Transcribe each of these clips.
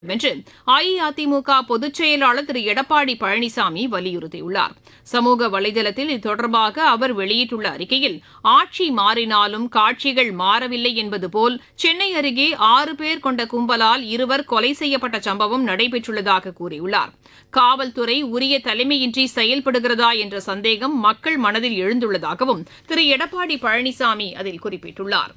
என்று அஇஅதிமுக பொதுச் செயலாளர் திரு எடப்பாடி பழனிசாமி வலியுறுத்தியுள்ளார் சமூக வலைதளத்தில் இது தொடர்பாக அவர் வெளியிட்டுள்ள அறிக்கையில் ஆட்சி மாறினாலும் காட்சிகள் மாறவில்லை என்பது போல் சென்னை அருகே ஆறு பேர் கொண்ட கும்பலால் இருவர் கொலை செய்யப்பட்ட சம்பவம் நடைபெற்றுள்ளதாக கூறியுள்ளார் காவல்துறை உரிய தலைமையின்றி செயல்படுகிறதா என்ற சந்தேகம் மக்கள் மனதில் எழுந்துள்ளதாகவும் திரு எடப்பாடி பழனிசாமி அதில் குறிப்பிட்டுள்ளார்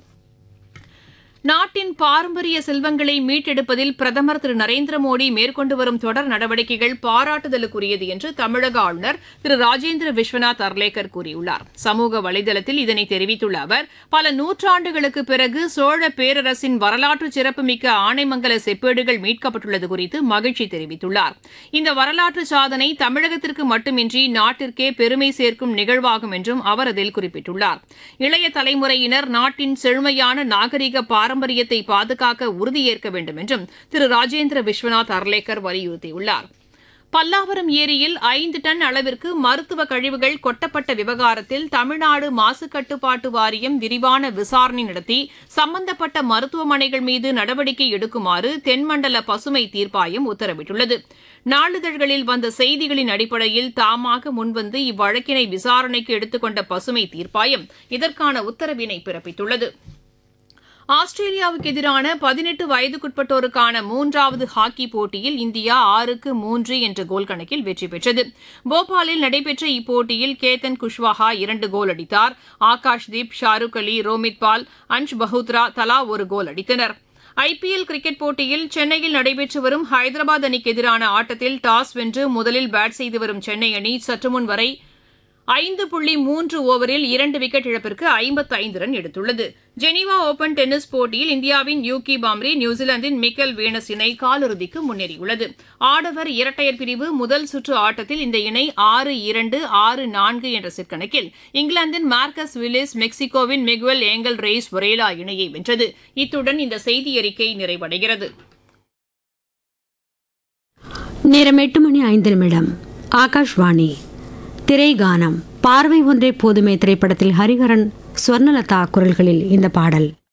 நாட்டின் பாரம்பரிய செல்வங்களை மீட்டெடுப்பதில் பிரதமர் திரு நரேந்திர மோடி மேற்கொண்டு வரும் தொடர் நடவடிக்கைகள் பாராட்டுதலுக்குரியது என்று தமிழக ஆளுநர் திரு ராஜேந்திர விஸ்வநாத் அர்லேக்கர் கூறியுள்ளார் சமூக வலைதளத்தில் இதனை தெரிவித்துள்ள அவர் பல நூற்றாண்டுகளுக்கு பிறகு சோழ பேரரசின் வரலாற்று சிறப்புமிக்க ஆனைமங்கல செப்பேடுகள் மீட்கப்பட்டுள்ளது குறித்து மகிழ்ச்சி தெரிவித்துள்ளார் இந்த வரலாற்று சாதனை தமிழகத்திற்கு மட்டுமின்றி நாட்டிற்கே பெருமை சேர்க்கும் நிகழ்வாகும் என்றும் அவர் அதில் குறிப்பிட்டுள்ளார் இளைய தலைமுறையினர் நாட்டின் செழுமையான நாகரிக பாரம்பரியத்தை பாதுகாக்க உறுதியேற்க வேண்டும் என்றும் திரு ராஜேந்திர விஸ்வநாத் அர்லேக்கர் வலியுறுத்தியுள்ளார் பல்லாவரம் ஏரியில் ஐந்து டன் அளவிற்கு மருத்துவ கழிவுகள் கொட்டப்பட்ட விவகாரத்தில் தமிழ்நாடு மாசு கட்டுப்பாட்டு வாரியம் விரிவான விசாரணை நடத்தி சம்பந்தப்பட்ட மருத்துவமனைகள் மீது நடவடிக்கை எடுக்குமாறு தென்மண்டல பசுமை தீர்ப்பாயம் உத்தரவிட்டுள்ளது நாளிதழ்களில் வந்த செய்திகளின் அடிப்படையில் தாமாக முன்வந்து இவ்வழக்கினை விசாரணைக்கு எடுத்துக்கொண்ட பசுமை தீர்ப்பாயம் இதற்கான உத்தரவினை பிறப்பித்துள்ளது ஆஸ்திரேலியாவுக்கு எதிரான பதினெட்டு வயதுக்குட்பட்டோருக்கான மூன்றாவது ஹாக்கி போட்டியில் இந்தியா ஆறுக்கு மூன்று என்ற கோல் கணக்கில் வெற்றி பெற்றது போபாலில் நடைபெற்ற இப்போட்டியில் கேத்தன் குஷ்வாஹா இரண்டு கோல் அடித்தார் ஆகாஷ்தீப் ஷாருக் அலி ரோமித் பால் அன்ஷ் பஹூத்ரா தலா ஒரு கோல் அடித்தனர் ஐபிஎல் கிரிக்கெட் போட்டியில் சென்னையில் நடைபெற்று வரும் ஹைதராபாத் அணிக்கு எதிரான ஆட்டத்தில் டாஸ் வென்று முதலில் பேட் செய்து வரும் சென்னை அணி சற்றுமுன் வரை ஐந்து புள்ளி மூன்று ஓவரில் இரண்டு விக்கெட் இழப்பிற்கு ஐம்பத்து ஐந்து ரன் எடுத்துள்ளது ஜெனீவா ஓபன் டென்னிஸ் போட்டியில் இந்தியாவின் யூகி பாம்ரி நியூசிலாந்தின் மிக்கல் வீனஸ் இணை காலிறுதிக்கு முன்னேறியுள்ளது ஆடவர் இரட்டையர் பிரிவு முதல் சுற்று ஆட்டத்தில் இந்த இணை ஆறு இரண்டு ஆறு நான்கு என்ற செட் கணக்கில் இங்கிலாந்தின் மார்க்கஸ் வில்லிஸ் மெக்சிகோவின் மிகுவல் ஏங்கல் ரெய்ஸ் ஒரேலா இணையை வென்றது இத்துடன் இந்த செய்தி அறிக்கை நிறைவடைகிறது நேரம் எட்டு மணி ஐந்து நிமிடம் ஆகாஷ்வாணி திரைகானம் பார்வை ஒன்றே போதுமே திரைப்படத்தில் ஹரிஹரன் ஸ்வர்ணலதா குரல்களில் இந்த பாடல்